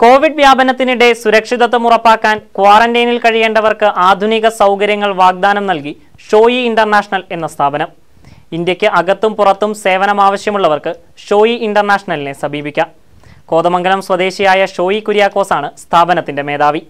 Covid വ്യാപനത്തിനിടെ സുരക്ഷിതത്വം ഉറപ്പാക്കാൻ ക്വാറന്റൈനിൽ കഴിയേണ്ടവർക്ക് ആധുനിക സൗകര്യങ്ങൾ വാഗ്ദാനം നൽകി ഷോയി ഇന്റർനാഷണൽ എന്ന സ്ഥാപനം ഇന്ത്യക്ക് അകത്തും പുറത്തും സേവനം ആവശ്യമുള്ളവർക്ക് ഷോയി ഇന്റർനാഷണലിനെ സമീപിക്കാം കോതമംഗലം സ്വദേശിയായ ഷോയി കുര്യാക്കോസാണ് സ്ഥാപനത്തിന്റെ മേധാവി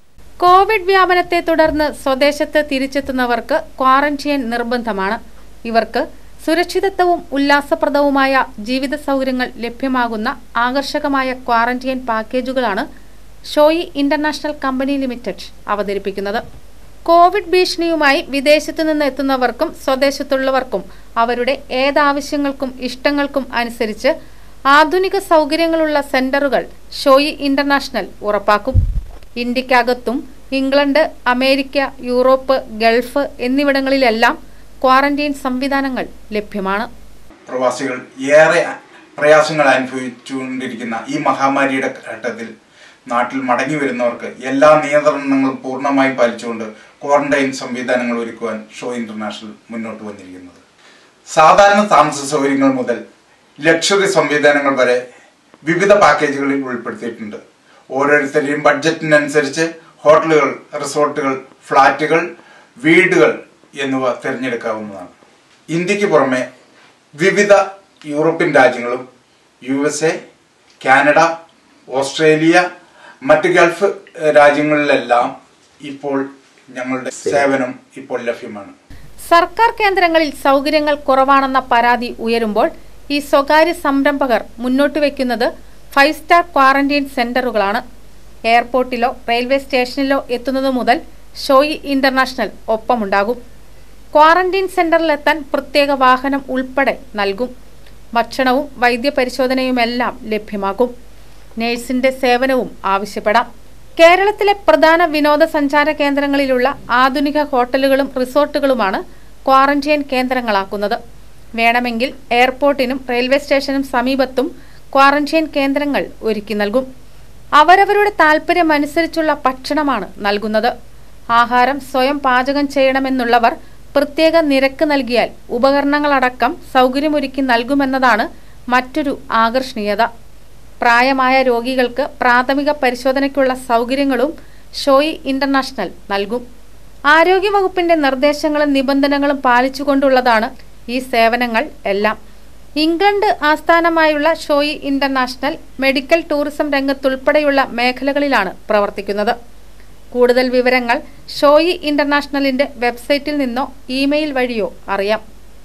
കോവിഡ് വ്യാപനത്തെ തുടർന്ന് സ്വദേശത്ത് തിരിച്ചെത്തുന്നവർക്ക് ക്വാറന്റൈൻ നിർബന്ധമാണ് ഇവർക്ക് സുരക്ഷിതത്വവും ഉല്ലാസപ്രദവുമായ ജീവിത സൗകര്യങ്ങൾ ലഭ്യമാകുന്ന ആകർഷകമായ ക്വാറന്റൈൻ പാക്കേജുകളാണ് ഷോയി ഇന്റർനാഷണൽ കമ്പനി ലിമിറ്റഡ് അവതരിപ്പിക്കുന്നത് കോവിഡ് ഭീഷണിയുമായി വിദേശത്തു നിന്ന് എത്തുന്നവർക്കും സ്വദേശത്തുള്ളവർക്കും അവരുടെ ഏതാവശ്യങ്ങൾക്കും ഇഷ്ടങ്ങൾക്കും അനുസരിച്ച് ആധുനിക സൗകര്യങ്ങളുള്ള സെന്ററുകൾ ഷോയി ഇന്റർനാഷണൽ ഉറപ്പാക്കും ഇന്ത്യക്കകത്തും ഇംഗ്ലണ്ട് അമേരിക്ക യൂറോപ്പ് ഗൾഫ് എന്നിവിടങ്ങളിലെല്ലാം ക്വാറന്റൈൻ സംവിധാനങ്ങൾ ലഭ്യമാണ് പ്രവാസികൾ ഏറെ പ്രയാസങ്ങൾ അനുഭവിച്ചുകൊണ്ടിരിക്കുന്ന ഈ മഹാമാരിയുടെ ഘട്ടത്തിൽ നാട്ടിൽ മടങ്ങി വരുന്നവർക്ക് എല്ലാ നിയന്ത്രണങ്ങളും പൂർണ്ണമായി പാലിച്ചുകൊണ്ട് ക്വാറന്റൈൻ സംവിധാനങ്ങൾ ഒരുക്കുവാൻ ഷോ ഇന്റർനാഷണൽ മുന്നോട്ട് വന്നിരിക്കുന്നത് സാധാരണ താമസ സൗകര്യങ്ങൾ മുതൽ ലക്ഷറി സംവിധാനങ്ങൾ വരെ വിവിധ പാക്കേജുകളിൽ ഉൾപ്പെടുത്തിയിട്ടുണ്ട് ഓരോരുത്തരുടെയും ബഡ്ജറ്റിനനുസരിച്ച് ഹോട്ടലുകൾ റിസോർട്ടുകൾ ഫ്ലാറ്റുകൾ വീടുകൾ എന്നിവ തിരഞ്ഞെടുക്കാവുന്നതാണ് ഇന്ത്യക്ക് പുറമെ വിവിധ യൂറോപ്യൻ രാജ്യങ്ങളും U S A Canada Australia മറ്റ് ഗൾഫ് രാജ്യങ്ങളിലെല്ലാം ഇപ്പോൾ ഞങ്ങളുടെ സേവനം ഇപ്പോൾ ലഭ്യമാണ് സർക്കാർ കേന്ദ്രങ്ങളിൽ സൗകര്യങ്ങൾ കുറവാണെന്ന പരാതി ഉയരുമ്പോൾ ഈ സ്വകാര്യ സംരംഭകർ മുന്നോട്ട് വയ്ക്കുന്നത് ഫൈവ് സ്റ്റാർ ക്വാറന്റൈൻ സെന്ററുകളാണ് എയർപോർട്ടിലോ റെയിൽവേ സ്റ്റേഷനിലോ എത്തുന്നത് മുതൽ ഷോയി ഇന്റർനാഷണൽ ഒപ്പമുണ്ടാകും ക്വാറന്റൈൻ സെന്ററിലെത്താൻ പ്രത്യേക വാഹനം ഉൾപ്പെടെ നൽകും ഭക്ഷണവും വൈദ്യപരിശോധനയുമെല്ലാം ലഭ്യമാകും നഴ്സിന്റെ സേവനവും ആവശ്യപ്പെടാം കേരളത്തിലെ പ്രധാന വിനോദസഞ്ചാര കേന്ദ്രങ്ങളിലുള്ള ആധുനിക ഹോട്ടലുകളും റിസോർട്ടുകളുമാണ് ക്വാറന്റൈൻ കേന്ദ്രങ്ങളാക്കുന്നത് വേണമെങ്കിൽ എയർപോർട്ടിനും റെയിൽവേ സ്റ്റേഷനും സമീപത്തും ക്വാറന്റൈൻ കേന്ദ്രങ്ങൾ ഒരുക്കി നൽകും അവരവരുടെ താൽപ്പര്യമനുസരിച്ചുള്ള ഭക്ഷണമാണ് നൽകുന്നത് ആഹാരം സ്വയം പാചകം ചെയ്യണമെന്നുള്ളവർ പ്രത്യേക നിരക്ക് നൽകിയാൽ ഉപകരണങ്ങളടക്കം സൗകര്യമൊരുക്കി നൽകുമെന്നതാണ് മറ്റൊരു ആകർഷണീയത പ്രായമായ രോഗികൾക്ക് പ്രാഥമിക പരിശോധനയ്ക്കുള്ള സൗകര്യങ്ങളും ഷോയി ഇന്റർനാഷണൽ നൽകും ആരോഗ്യവകുപ്പിന്റെ നിർദ്ദേശങ്ങളും നിബന്ധനകളും പാലിച്ചുകൊണ്ടുള്ളതാണ് ഈ സേവനങ്ങൾ എല്ലാം ഇംഗ്ലണ്ട് ആസ്ഥാനമായുള്ള ഷോയി ഇന്റർനാഷണൽ മെഡിക്കൽ ടൂറിസം രംഗത്തുൾപ്പെടെയുള്ള മേഖലകളിലാണ് പ്രവർത്തിക്കുന്നത് കൂടുതൽ വിവരങ്ങൾ ഷോയി ഇന്റർനാഷണലിന്റെ വെബ്സൈറ്റിൽ നിന്നോ ഇമെയിൽ വഴിയോ അറിയാം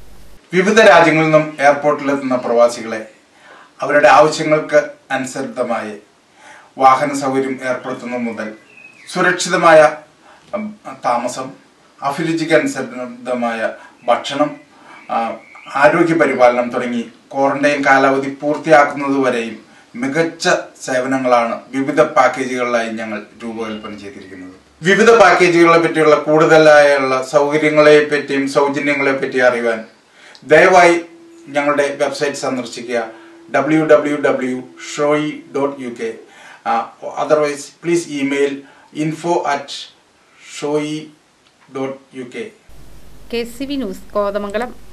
വിവിധ രാജ്യങ്ങളിൽ നിന്നും എയർപോർട്ടിലെത്തുന്ന പ്രവാസികളെ അവരുടെ ആവശ്യങ്ങൾക്ക് അനുസൃതമായി വാഹന സൗകര്യം ഏർപ്പെടുത്തുന്നത് മുതൽ സുരക്ഷിതമായ ഉം, താമസം അഭിരുചിക്ക് അനുസൃതമായ ഭക്ഷണം ആ, ആരോഗ്യ പരിപാലനം തുടങ്ങി ക്വാറന്റൈൻ കാലാവധി പൂർത്തിയാക്കുന്നതുവരെയും മികച്ച സേവനങ്ങളാണ് വിവിധ പാക്കേജുകളിലായി ഞങ്ങൾ രൂപകൽപ്പന ചെയ്തിരിക്കുന്നത് വിവിധ പാക്കേജുകളെ പറ്റിയുള്ള കൂടുതലായുള്ള സൗകര്യങ്ങളെ പറ്റിയും സൗജന്യങ്ങളെ പറ്റി അറിയുവാൻ ദയവായി ഞങ്ങളുടെ വെബ്സൈറ്റ് സന്ദർശിക്കുക W W W Shoyi dot U K otherwise please email info at Shoyi dot U K K C V news Kothamangalam